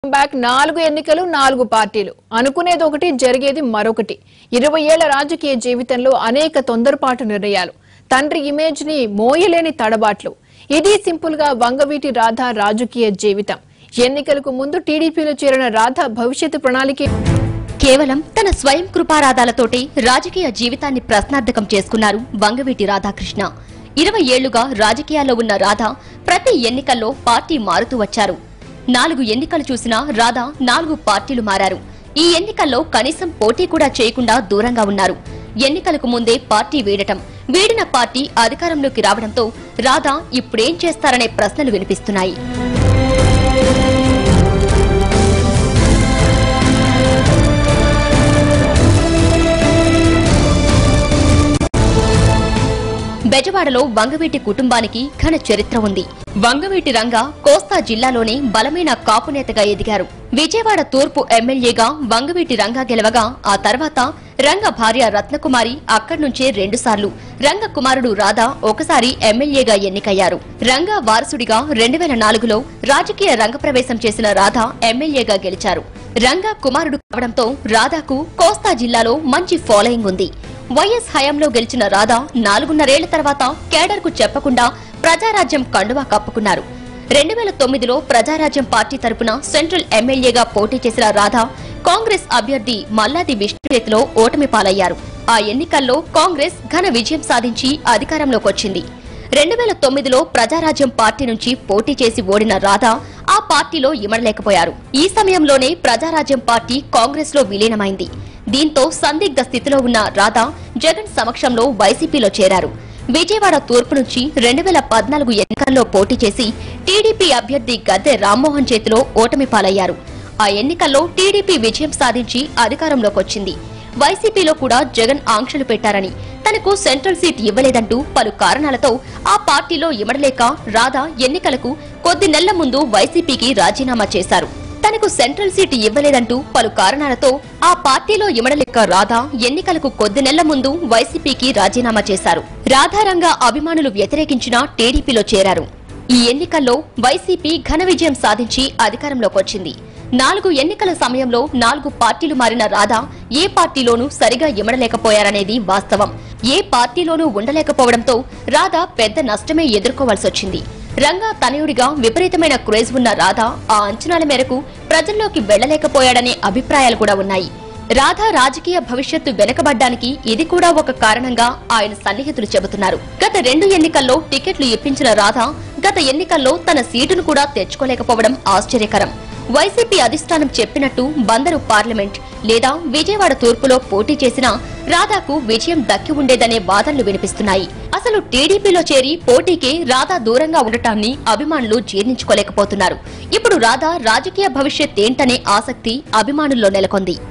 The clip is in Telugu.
బ్యాక్ నాలుగు ఎన్నికలు నాలుగు పార్టీలు అనుకునేది ఒకటి జరిగేది మరొకటి ఇరవై ఏళ్ల రాజకీయ జీవితంలో అనేక తొందరపాటు నిర్ణయాలు తండ్రి ఇమేజ్ ని మోయలేని తడబాట్లు ఇది సింపుల్ గా వంగవీటి రాధ రాజకీయ జీవితం ఎన్నికలకు ముందు టీడీపీలో చేరిన రాధ భవిష్యత్తు ప్రణాళిక కేవలం తన స్వయం కృపారాధాలతోటి రాజకీయ జీవితాన్ని ప్రశ్నార్థకం చేసుకున్నారు వంగవీటి రాధాకృష్ణ ఇరవై ఏళ్లుగా రాజకీయాల్లో ఉన్న రాధ ప్రతి ఎన్నికల్లో పార్టీ మారుతూ వచ్చారు నాలుగు ఎన్నికలు చూసినా రాధ నాలుగు పార్టీలు మారారు ఈ ఎన్నికల్లో కనీసం పోటీ కూడా చేయకుండా దూరంగా ఉన్నారు ఎన్నికలకు ముందే పార్టీ వీడటం వీడిన పార్టీ అధికారంలోకి రావడంతో రాధ ఇప్పుడేం చేస్తారనే ప్రశ్నలు వినిపిస్తున్నాయి బెజవాడలో వంగవీటి కుటుంబానికి ఘన చరిత్ర ఉంది వంగవీటి రంగ కోస్తా జిల్లాలోనే బలమైన కాపు నేతగా ఎదిగారు విజయవాడ తూర్పు ఎమ్మెల్యేగా వంగవీటి రంగ గెలవగా ఆ తర్వాత రంగ భార్య రత్నకుమారి అక్కడి నుంచే రెండుసార్లు రంగ కుమారుడు రాధా ఒకసారి ఎమ్మెల్యేగా ఎన్నికయ్యారు రంగ వారసుడిగా రెండు వేల నాలుగులో రాజకీయ రంగప్రవేశం చేసిన రాధా ఎమ్మెల్యేగా గెలిచారు రంగ కుమారుడు కావడంతో రాధాకు కోస్తా జిల్లాలో మంచి ఫాలోయింగ్ ఉంది వైఎస్ హయాంలో గెలిచిన రాధా నాలుగున్నరేళ్ల తర్వాత కేడర్కు చెప్పకుండా ప్రజారాజ్యం కండువా కప్పుకున్నారు రెండు వేల తొమ్మిదిలో ప్రజారాజ్యం పార్టీ తరపున సెంట్రల్ ఎమ్మెల్యేగా పోటీ చేసిన రాధా కాంగ్రెస్ అభ్యర్థి మల్లాది విష్ణు చేతిలో ఓటమి పాలయ్యారు ఆ ఎన్నికల్లో కాంగ్రెస్ ఘన విజయం సాధించి అధికారంలోకి వచ్చింది రెండు వేల తొమ్మిదిలో ప్రజారాజ్యం పార్టీ నుంచి పోటీ చేసి ఓడిన రాధా ఆ పార్టీలో ఇమడలేకపోయారు ఈ సమయంలోనే ప్రజారాజ్యం పార్టీ కాంగ్రెస్ లో విలీనమైంది దీంతో సందిగ్ధ స్థితిలో ఉన్న రాధా జగన్ సమక్షంలో వైసీపీలో చేరారు విజయవాడ తూర్పు నుంచి రెండు వేల పద్నాలుగు ఎన్నికల్లో పోటీ చేసి టీడీపీ అభ్యర్థి గద్దె రామ్మోహన్ చేతిలో ఓటమి పాలయ్యారు ఆ ఎన్నికల్లో టీడీపీ విజయం సాధించి అధికారంలోకి వచ్చింది వైసీపీలో కూడా జగన్ ఆంక్షలు పెట్టారని తనకు సెంట్రల్ సీట్ ఇవ్వలేదంటూ పలు కారణాలతో ఆ పార్టీలో ఇమడలేక రాధా ఎన్నికలకు కొద్ది నెలల ముందు వైసీపీకి రాజీనామా చేశారు తనకు సెంట్రల్ సీట్ ఇవ్వలేదంటూ పలు కారణాలతో ఆ పార్టీలో ఇమడలేక రాధా ఎన్నికలకు కొద్ది నెలల ముందు వైసీపీకి రాజీనామా చేశారు రాధారంగా అభిమానులు వ్యతిరేకించిన టీడీపీలో చేరారు ఈ ఎన్నికల్లో వైసీపీ ఘన విజయం సాధించి అధికారంలోకి వచ్చింది నాలుగు ఎన్నికల సమయంలో నాలుగు పార్టీలు మారిన రాధా ఏ పార్టీలోనూ సరిగా ఇమడలేకపోయారనేది వాస్తవం ఏ పార్టీలోనూ ఉండలేకపోవడంతో రాధా పెద్ద నష్టమే ఎదుర్కోవాల్సొచ్చింది రంగా తనయుడిగా విపరీతమైన క్రేజ్ ఉన్న రాధా ఆ అంచనాల మేరకు ప్రజల్లోకి వెళ్లలేకపోయాడనే అభిప్రాయాలు కూడా ఉన్నాయి రాధా రాజకీయ భవిష్యత్తు వెనకబడ్డానికి ఇది కూడా ఒక కారణంగా ఆయన సన్నిహితులు చెబుతున్నారు గత రెండు ఎన్నికల్లో టికెట్లు ఇప్పించిన రాధా గత ఎన్నికల్లో తన సీటును కూడా తెచ్చుకోలేకపోవడం ఆశ్చర్యకరం వైసీపీ అధిష్టానం చెప్పినట్టు బందరు పార్లమెంట్ లేదా విజయవాడ తూర్పులో పోటీ చేసినా రాధాకు విజయం దక్కి ఉండేదనే వాదనలు వినిపిస్తున్నాయి అసలు టీడీపీలో చేరి పోటీకి రాధా దూరంగా ఉండటాన్ని అభిమానులు జీర్ణించుకోలేకపోతున్నారు ఇప్పుడు రాధా రాజకీయ భవిష్యత్ ఏంటనే ఆసక్తి అభిమానుల్లో నెలకొంది